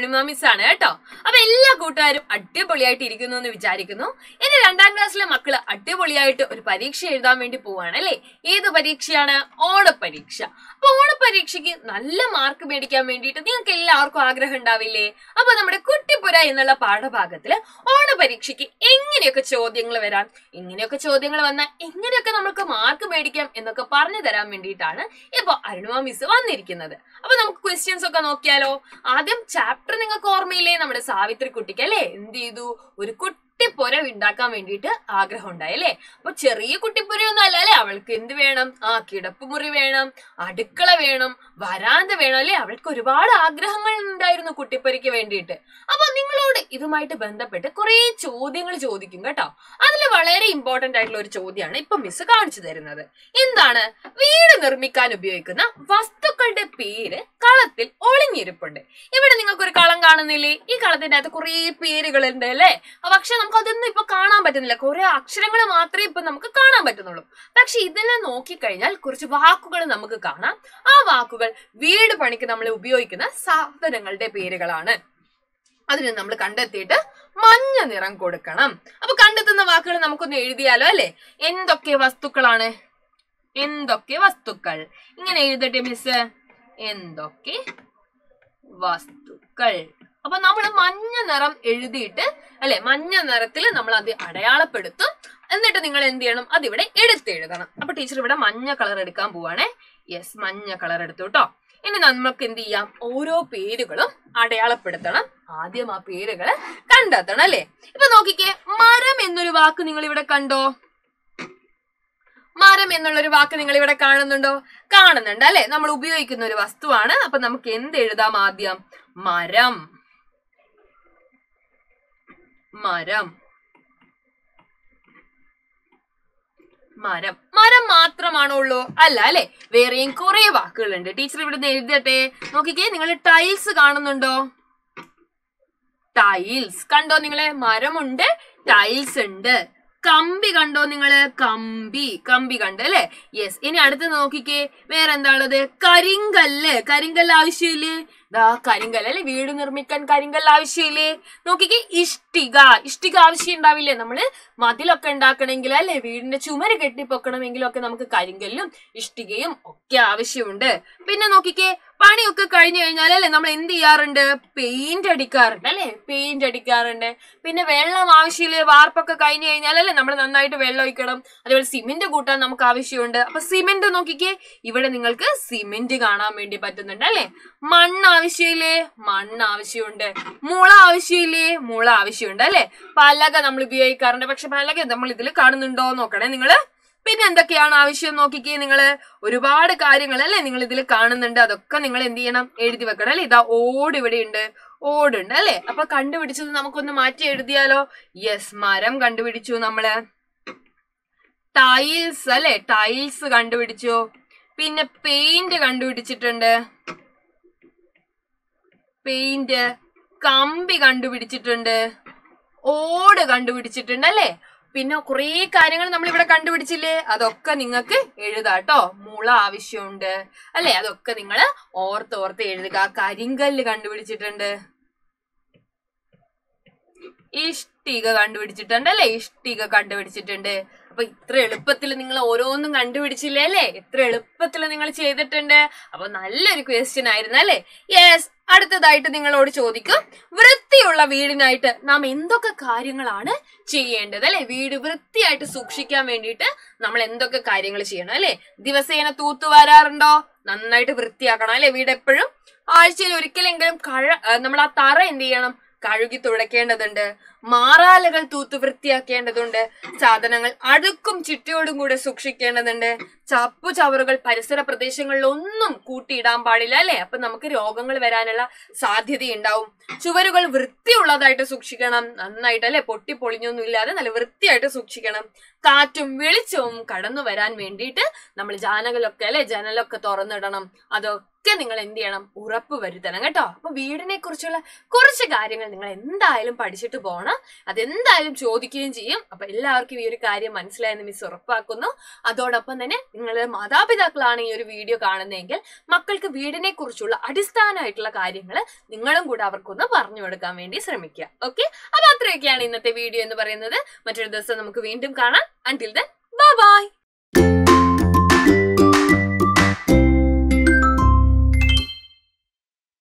Arunima miss ആണ് കേട്ടോ അപ്പൊ എല്ലാ കൂട്ടുകാരും അടിപൊളിയായിട്ട് ഇരിക്കുന്നു എന്ന് വിചാരിക്കുന്നു എന്റെ രണ്ടാം ക്ലാസ്സിലെ മക്കള് അടിപൊളിയായിട്ട് ഒരു പരീക്ഷ എഴുതാൻ വേണ്ടി പോവാണ് അല്ലേ ഏത് പരീക്ഷയാണ് ഓണപ്പരീക്ഷ അപ്പൊ ഓണപ്പരീക്ഷയ്ക്ക് നല്ല മാർക്ക് മേടിക്കാൻ വേണ്ടിയിട്ട് നിങ്ങൾക്ക് എല്ലാവർക്കും ആഗ്രഹം ഉണ്ടാവില്ലേ അപ്പൊ നമ്മുടെ കുട്ടിപ്പുര എന്നുള്ള പാഠഭാഗത്തില് ഓണപരീക്ഷയ്ക്ക് എങ്ങനെയൊക്കെ ചോദ്യങ്ങൾ വരാം ഇങ്ങനെയൊക്കെ ചോദ്യങ്ങൾ വന്നാൽ എങ്ങനെയൊക്കെ നമുക്ക് മാർക്ക് മേടിക്കാം എന്നൊക്കെ പറഞ്ഞു തരാൻ വേണ്ടിയിട്ടാണ് ഇപ്പൊ അരുണിമ മിസ് വന്നിരിക്കുന്നത് അപ്പൊ നമുക്ക് ക്വസ്റ്റ്യൻസ് ഒക്കെ നോക്കിയാലോ ആദ്യം ചാപ്റ്റർ നിങ്ങൾക്ക് ഓർമ്മയില്ലേ നമ്മുടെ സാവിത്രി കുട്ടിക്ക് അല്ലേ എന്ത് ചെയ്തു ഒരു കുട്ടിപ്പുര ഉണ്ടാക്കാൻ വേണ്ടിയിട്ട് ആഗ്രഹം ഉണ്ടായി അല്ലേ അപ്പൊ ചെറിയ കുട്ടിപ്പുരയൊന്നും അല്ല അല്ലെ അവൾക്ക് എന്ത് വേണം ആ കിടപ്പുമുറി വേണം അടുക്കള വേണം വരാന്ത വേണം അല്ലെ അവൾക്ക് ഒരുപാട് ആഗ്രഹങ്ങൾ ഉണ്ടായിരുന്നു കുട്ടിപ്പുരയ്ക്ക് വേണ്ടിയിട്ട് അപ്പൊ നിങ്ങളോട് ഇതുമായിട്ട് ബന്ധപ്പെട്ട് കുറെ ചോദ്യങ്ങൾ ചോദിക്കും കേട്ടോ അതിൽ വളരെ ഇമ്പോർട്ടന്റ് ആയിട്ടുള്ള ഒരു ചോദ്യമാണ് ഇപ്പൊ മിസ് കാണിച്ചു തരുന്നത് എന്താണ് വീട് നിർമ്മിക്കാൻ ഉപയോഗിക്കുന്ന വസ്തുക്കളുടെ പേര് കളത്തിൽ ഒളിഞ്ഞിരിപ്പുണ്ട് ഇവിടെ നിങ്ങൾക്ക് ഒരു കളം കാണുന്നില്ലേ ഈ കളത്തിന്റെ അകത്ത് കുറെ പേരുകളുണ്ട് അല്ലേ പക്ഷെ നമുക്ക് അതൊന്നും ഇപ്പൊ കാണാൻ പറ്റുന്നില്ല കുറെ അക്ഷരങ്ങൾ മാത്രമേ ഇപ്പൊ നമുക്ക് കാണാൻ പറ്റുന്നുള്ളൂ പക്ഷെ ഇതിനെ നോക്കിക്കഴിഞ്ഞാൽ കുറച്ച് വാക്കുകൾ നമുക്ക് കാണാം ആ വാക്കുകൾ വീട് പണിക്ക് നമ്മൾ ഉപയോഗിക്കുന്ന സാധനങ്ങളുടെ പേരുകളാണ് അതിന് നമ്മൾ കണ്ടെത്തിയിട്ട് മഞ്ഞ നിറം കൊടുക്കണം അപ്പൊ കണ്ടെത്തുന്ന വാക്കുകൾ നമുക്കൊന്ന് എഴുതിയാലോ അല്ലെ എന്തൊക്കെ വസ്തുക്കളാണ് എന്തൊക്കെ വസ്തുക്കൾ ഇങ്ങനെ എഴുതട്ടെ മിസ് എന്തൊക്കെ വസ്തുക്കൾ അപ്പൊ നമ്മൾ മഞ്ഞ നിറം എഴുതിയിട്ട് അല്ലെ മഞ്ഞ നിറത്തിൽ നമ്മൾ അത് അടയാളപ്പെടുത്തും എന്നിട്ട് നിങ്ങൾ എന്ത് ചെയ്യണം അതിവിടെ എടുത്തെഴുതണം അപ്പൊ ടീച്ചർ ഇവിടെ മഞ്ഞ കളർ എടുക്കാൻ പോവാണേ യെസ് മഞ്ഞ കളർ എടുത്തു കേട്ടോ ഇനി നമുക്ക് എന്ത് ചെയ്യാം ഓരോ പേരുകളും അടയാളപ്പെടുത്തണം ആദ്യം ആ പേരുകള് കണ്ടെത്തണം അല്ലെ ഇപ്പൊ നോക്കിക്കേ മരം എന്നൊരു വാക്ക് നിങ്ങൾ ഇവിടെ കണ്ടോ മരം എന്നുള്ളൊരു വാക്ക് നിങ്ങൾ ഇവിടെ കാണുന്നുണ്ടോ കാണുന്നുണ്ട് അല്ലെ നമ്മൾ ഉപയോഗിക്കുന്ന ഒരു വസ്തുവാണ് അപ്പൊ നമുക്ക് എന്ത് എഴുതാം ആദ്യം മരം മരം മരം മരം മാത്രമാണോ ഉള്ളൂ അല്ല അല്ലെ വേറെയും കുറെ വാക്കുകളുണ്ട് ടീച്ചർ ഇവിടെ എഴുതട്ടെ നോക്കിക്കേ നിങ്ങൾ ടൈൽസ് കാണുന്നുണ്ടോ ടൈൽസ് കണ്ടോ നിങ്ങളെ മരമുണ്ട് ടൈൽസ് ഉണ്ട് കമ്പി കണ്ടോ നിങ്ങള് കമ്പി കമ്പി കണ്ട് അല്ലെ യെസ് ഇനി അടുത്ത് നോക്കിക്കേ വേറെ എന്താണുള്ളത് കരിങ്കല്ല് കരിങ്കല്ല് ആവശ്യമില്ലേ ദാ കരിങ്കല്ല് അല്ലെ വീട് നിർമ്മിക്കാൻ കരിങ്കല്ല് ആവശ്യമില്ലേ നോക്കിക്കേ ഇഷ്ടിക ഇഷ്ടിക ആവശ്യം ഉണ്ടാവില്ലേ നമ്മള് മതിലൊക്കെ ഉണ്ടാക്കണമെങ്കിൽ അല്ലെ വീടിന്റെ ചുമര് കെട്ടിപ്പൊക്കണമെങ്കിലും ഒക്കെ നമുക്ക് കരിങ്കല്ലും ഇഷ്ടികയും ഒക്കെ ആവശ്യമുണ്ട് പിന്നെ നോക്കിക്കേ പണിയൊക്കെ കഴിഞ്ഞു കഴിഞ്ഞാൽ അല്ലെ നമ്മൾ എന്ത് ചെയ്യാറുണ്ട് പെയിന്റ് അടിക്കാറുണ്ട് അല്ലെ പെയിന്റ് അടിക്കാറുണ്ട് പിന്നെ വെള്ളം ആവശ്യമില്ലേ വാർപ്പൊക്കെ കഴിഞ്ഞു കഴിഞ്ഞാൽ അല്ലെ നമ്മൾ നന്നായിട്ട് വെള്ളം ഒഴിക്കണം അതുപോലെ സിമെന്റ് കൂട്ടാൻ നമുക്ക് ആവശ്യമുണ്ട് അപ്പൊ സിമെന്റ് നോക്കിക്കേ ഇവിടെ നിങ്ങൾക്ക് സിമെന്റ് കാണാൻ വേണ്ടി പറ്റുന്നുണ്ട് അല്ലെ മണ്ണ് ആവശ്യമില്ലേ മണ്ണ് ആവശ്യമുണ്ട് മുള ആവശ്യമില്ലേ മുള ആവശ്യമുണ്ട് അല്ലെ പലക നമ്മൾ ഉപയോഗിക്കാറുണ്ട് പക്ഷെ പലക നമ്മൾ ഇതിൽ കാണുന്നുണ്ടോ നോക്കണേ നിങ്ങള് പിന്നെ എന്തൊക്കെയാണ് ആവശ്യം നോക്കിക്കേ നിങ്ങള് ഒരുപാട് കാര്യങ്ങൾ അല്ലെ നിങ്ങൾ ഇതിൽ കാണുന്നുണ്ട് അതൊക്കെ നിങ്ങൾ എന്ത് ചെയ്യണം എഴുതി വെക്കണം അല്ലെ ഇതാ ഓട് ഇവിടെ ഉണ്ട് ഓടുണ്ട് അല്ലെ അപ്പൊ കണ്ടുപിടിച്ചത് നമുക്കൊന്ന് മാറ്റി എഴുതിയാലോ യെസ് മരം കണ്ടുപിടിച്ചു നമ്മള് ടൈൽസ് അല്ലെ ടൈൽസ് കണ്ടുപിടിച്ചു പിന്നെ പെയിന്റ് കണ്ടുപിടിച്ചിട്ടുണ്ട് പെയിന്റ് കമ്പി കണ്ടുപിടിച്ചിട്ടുണ്ട് ഓട് കണ്ടുപിടിച്ചിട്ടുണ്ട് അല്ലെ പിന്നെ കുറേ കാര്യങ്ങൾ നമ്മൾ ഇവിടെ കണ്ടുപിടിച്ചില്ലേ അതൊക്കെ നിങ്ങൾക്ക് എഴുതാട്ടോ മുള ആവശ്യമുണ്ട് അല്ലെ അതൊക്കെ നിങ്ങൾ ഓർത്ത് ഓർത്ത് എഴുതുക കരിങ്കല്ല് കണ്ടുപിടിച്ചിട്ടുണ്ട് ഇഷ്ടിക കണ്ടുപിടിച്ചിട്ടുണ്ട് അല്ലെ ഇഷ്ടിക കണ്ടുപിടിച്ചിട്ടുണ്ട് അപ്പൊ ഇത്ര എളുപ്പത്തിൽ നിങ്ങൾ ഓരോന്നും കണ്ടുപിടിച്ചില്ലേ അല്ലെ എത്ര എളുപ്പത്തിൽ നിങ്ങൾ ചെയ്തിട്ടുണ്ട് അപ്പൊ നല്ലൊരു ക്വസ്റ്റ്യൻ ആയിരുന്നു അല്ലെ യെസ് അടുത്തതായിട്ട് നിങ്ങളോട് ചോദിക്കും വൃത്തിയുള്ള വീടിനായിട്ട് നാം എന്തൊക്കെ കാര്യങ്ങളാണ് ചെയ്യേണ്ടത് അല്ലെ വീട് വൃത്തിയായിട്ട് സൂക്ഷിക്കാൻ വേണ്ടിയിട്ട് നമ്മൾ എന്തൊക്കെ കാര്യങ്ങൾ ചെയ്യണം അല്ലെ ദിവസേന തൂത്തു വരാറുണ്ടോ നന്നായിട്ട് വൃത്തിയാക്കണം അല്ലെ വീട് എപ്പോഴും ആഴ്ചയിൽ ഒരിക്കലെങ്കിലും കഴ നമ്മൾ ആ തറ എന്ത് ചെയ്യണം കഴുകി തുടയ്ക്കേണ്ടതുണ്ട് മാറാലകൾ തൂത്ത് വൃത്തിയാക്കേണ്ടതുണ്ട് സാധനങ്ങൾ അടുക്കും ചിട്ടയോടും കൂടെ സൂക്ഷിക്കേണ്ടതുണ്ട് ചപ്പു ചവറുകൾ പരിസര പ്രദേശങ്ങളിൽ ഒന്നും കൂട്ടിയിടാൻ പാടില്ല അല്ലെ അപ്പൊ നമുക്ക് രോഗങ്ങൾ വരാനുള്ള സാധ്യതയുണ്ടാവും ചുവരുകൾ വൃത്തിയുള്ളതായിട്ട് സൂക്ഷിക്കണം നന്നായിട്ട് അല്ലെ പൊട്ടി പൊളിഞ്ഞൊന്നും ഇല്ലാതെ നല്ല വൃത്തിയായിട്ട് സൂക്ഷിക്കണം കാറ്റും വെളിച്ചവും കടന്നു വരാൻ വേണ്ടിയിട്ട് നമ്മൾ ജാനകളൊക്കെ അല്ലെ ജനലൊക്കെ തുറന്നിടണം അതൊക്കെ നിങ്ങൾ എന്ത് ചെയ്യണം ഉറപ്പ് വരുത്തണം കേട്ടോ അപ്പൊ വീടിനെ കുറിച്ചുള്ള കുറച്ച് കാര്യങ്ങൾ നിങ്ങൾ എന്തായാലും പഠിച്ചിട്ട് പോകണം ആണ് അതെന്തായാലും ചോദിക്കുകയും ചെയ്യും അപ്പൊ എല്ലാവർക്കും ഈ ഒരു കാര്യം മനസ്സിലായെന്ന് മിസ് ഉറപ്പാക്കുന്നു അതോടൊപ്പം തന്നെ നിങ്ങളുടെ മാതാപിതാക്കളാണ് ഈ ഒരു വീഡിയോ കാണുന്നതെങ്കിൽ മക്കൾക്ക് വീടിനെ കുറിച്ചുള്ള അടിസ്ഥാനമായിട്ടുള്ള കാര്യങ്ങൾ നിങ്ങളും കൂടെ അവർക്കൊന്ന് പറഞ്ഞു കൊടുക്കാൻ വേണ്ടി ശ്രമിക്കുക ഓക്കെ അപ്പൊ അത്രയൊക്കെയാണ് ഇന്നത്തെ വീഡിയോ എന്ന് പറയുന്നത് മറ്റൊരു ദിവസം നമുക്ക് വീണ്ടും കാണാം അൻറ്റിൽ ദൻ ബൈ